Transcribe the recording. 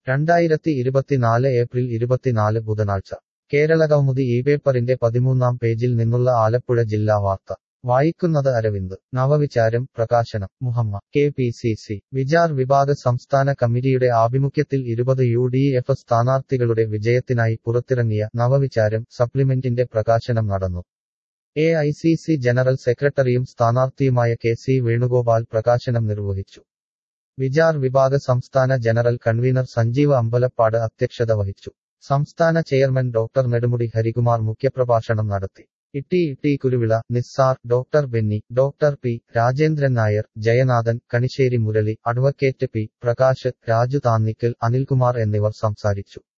രണ്ടായിരത്തി ഇരുപത്തിനാല് ഏപ്രിൽ ഇരുപത്തിനാല് ബുധനാഴ്ച കേരള കൗമുദി ഈ പേപ്പറിന്റെ പതിമൂന്നാം പേജിൽ നിന്നുള്ള ആലപ്പുഴ ജില്ലാ വാർത്ത വായിക്കുന്നത് അരവിന്ദ് നവവിചാരം പ്രകാശനം Muhamma K P C C Vichar വിഭാഗ സംസ്ഥാന കമ്മിറ്റിയുടെ ആഭിമുഖ്യത്തിൽ ഇരുപത് യു ഡി എഫ് സ്ഥാനാർത്ഥികളുടെ വിജയത്തിനായി പുറത്തിറങ്ങിയ നവവിചാരം സപ്ലിമെന്റിന്റെ പ്രകാശനം നടന്നു A I C C general സെക്രട്ടറിയും സ്ഥാനാർത്ഥിയുമായ കെ സി വേണുഗോപാൽ പ്രകാശനം നിർവഹിച്ചു വിചാർ വിഭാഗ സംസ്ഥാന ജനറൽ കൺവീനർ സഞ്ജീവ് അമ്പലപ്പാട് അധ്യക്ഷത വഹിച്ചു സംസ്ഥാന ചെയർമാൻ ഡോക്ടർ നെടുമുടി ഹരികുമാർ മുഖ്യപ്രഭാഷണം നടത്തി Itty Itty Kuruvila Nissar doctor Benny doctor P Rajendran Nair Jayanathan Kanissery Murali advocate P Prakash Raju Thannikkal Anilkumar എന്നിവർ സംസാരിച്ചു